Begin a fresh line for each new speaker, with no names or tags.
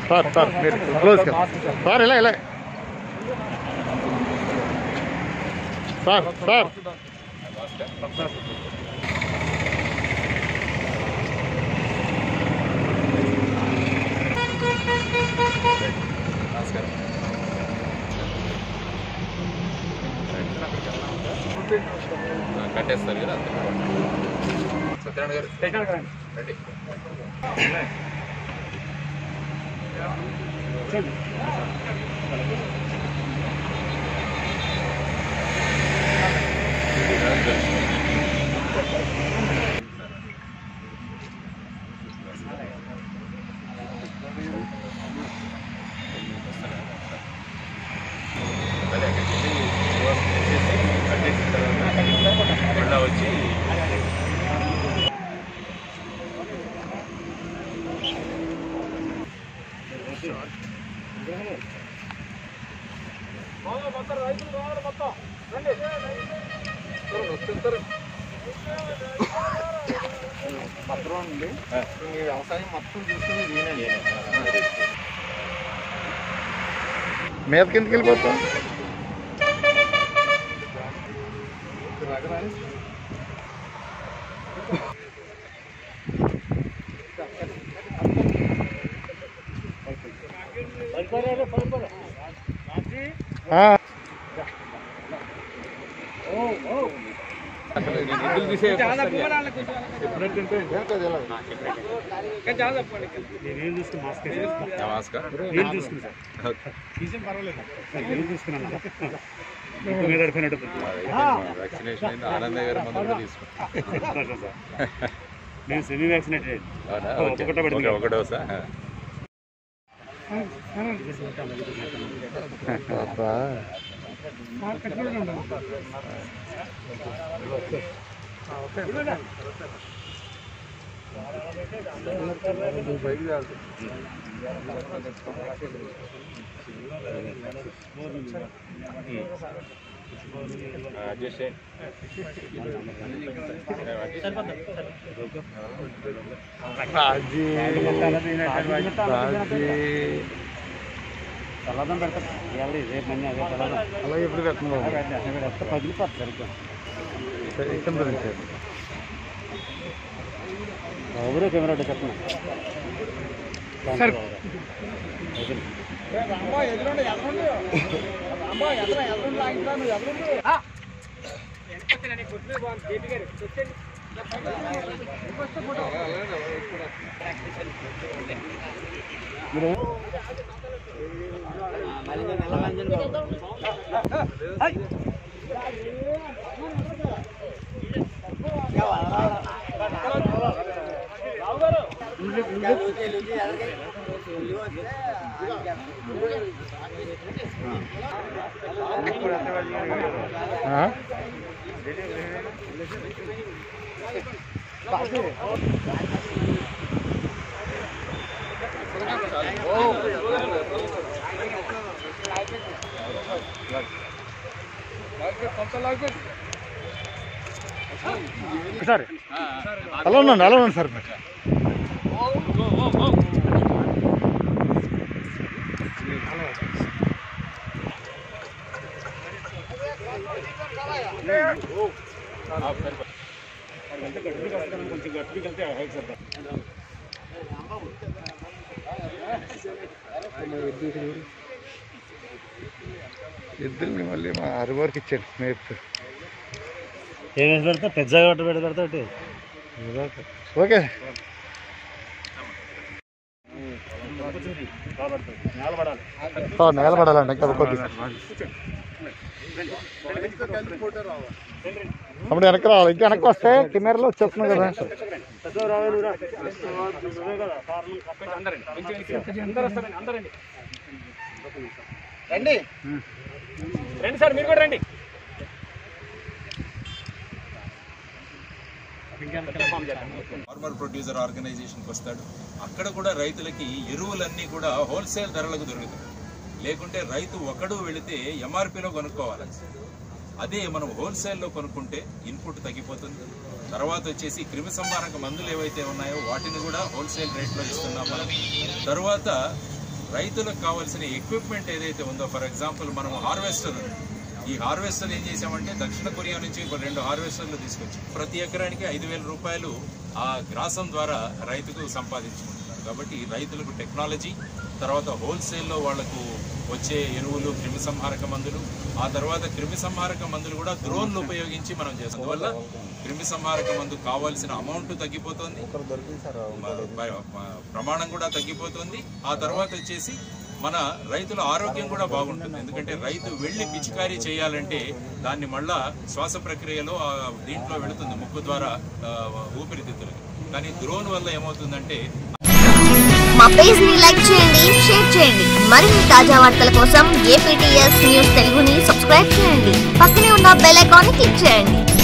Sir sir మీరు close sir ఇలా ఇలా సార్ సార్
కట్టేస్తారు కదా సత్యనారాయణ గారు రండి మళ్ళీ అక్కడికి వెళ్ళి శివాసం చేసేసి కట్టేసిన తర్వాత మళ్ళా వచ్చి
పత్రం ఉంది మీ వ్యవసాయం మొత్తం చూసుకుని నేనే మీద కిందకి వెళ్ళిపోతాం ఆ,
నిధులు తీసే నమస్కారం వ్యాక్సినేషన్ అయింది ఆనంద గారు మందు కూడా తీసుకున్నాం
నేను సెమీ వ్యాక్సినేటెడ్
అవునా
ఓ,
ఓకే.
ఒకటో పెడుతున్నా.
ఓకే, ఒక డోసా
అబ్బా.
అడ్జస్ట్ చేయండి
రాజీ రాజీ
చల్లదం పెడతారు ఇవాళ రేపు మనీ అదే చల్లదం
అలాగే ఇప్పుడు పెట్టిన
పెడితే పగిలిపోతుంది సరిగ్గా
కింద నుంచి
ఎవరో కెమెరా చెప్పండి
ఆ? సార్ అలా ఉండండి అలా ఉండండి సార్ మరి
కొంచెం గట్టిగా వెళ్తే హైట్ సార్
ఇద్దరిని మళ్ళీ మా అరవరకు ఇచ్చాడు మేపు
ఏం వేసి పెడతా పెద్దగా పట్టు పెడతా పెడతా
ఓకే
నిలబడాలి
ఆ, నిలబడాలండి ఇంకా కొద్ది అప్పుడు వెనక్కి రావాలి ఇంకా వెనక్కి వస్తే కెమెరాలో వచ్చేస్తున్నావు కదా
పెద్ద రావాలి రా నువ్వే కదా కారణం కప్పేసి అందరండి అందరూ వస్తారండి అందరండి
రండి
రండి సార్ మీరు కూడా రండి
ఫార్మర్ ప్రొడ్యూసర్ ఆర్గనైజేషన్కి వస్తాడు అక్కడ కూడా రైతులకి ఎరువులన్నీ కూడా హోల్సేల్ ధరలకు దొరుకుతాయి లేకుంటే రైతు ఒకడు వెళితే ఎంఆర్పిలో కొనుక్కోవాలి అదే మనం హోల్సేల్లో కొనుక్కుంటే ఇన్పుట్ తగ్గిపోతుంది తర్వాత వచ్చేసి క్రిమి సంహారక మందులు ఏవైతే ఉన్నాయో వాటిని కూడా హోల్సేల్ రేట్లో ఇస్తున్నాం మనం తర్వాత రైతులకు కావాల్సిన ఎక్విప్మెంట్ ఏదైతే ఉందో ఫర్ ఎగ్జాంపుల్ మనం హార్వెస్టర్ ఉంది ఈ హార్వెస్టర్ ఏం చేసామంటే దక్షిణ కొరియా నుంచి ఒక రెండు హార్వెస్టర్లు తీసుకొచ్చి ప్రతి ఎకరానికి ఐదు వేల రూపాయలు ఆ గ్రాసం ద్వారా రైతుకు సంపాదించుకుంటున్నారు కాబట్టి రైతులకు టెక్నాలజీ తర్వాత హోల్సేల్లో వాళ్లకు వచ్చే ఎరువులు క్రిమి సంహారక మందులు ఆ తర్వాత క్రిమి సంహారక మందులు కూడా డ్రోన్లు ఉపయోగించి మనం చేస్తాం అందువల్ల క్రిమి సంహారక మందు కావాల్సిన అమౌంట్ తగ్గిపోతుంది మ- మ- మ- ప్రమాణం కూడా తగ్గిపోతుంది ఆ తర్వాత వచ్చేసి మన రైతుల ఆరోగ్యం కూడా బాగుంటుంది ఎందుకంటే రైతు వెళ్ళి పిచికారీ చేయాలంటే దాన్ని మళ్ళా శ్వాస ప్రక్రియలో ఆ దీంట్లో వెళుతుంది ముక్కు ద్వారా ఆ, ఊపిరితిత్తులకి కానీ డ్రోన్ వల్ల ఏమవుతుందంటే
మా పేజ్ ని లైక్ చేయండి షేర్ చేయండి మరిన్ని తాజా వార్తల కోసం ఏపీటీఎస్ న్యూస్ తెలుగుని సబ్స్క్రైబ్ చేయండి పక్కనే ఉన్న బెల్ ఐకాన్ ని క్లిక్ చేయండి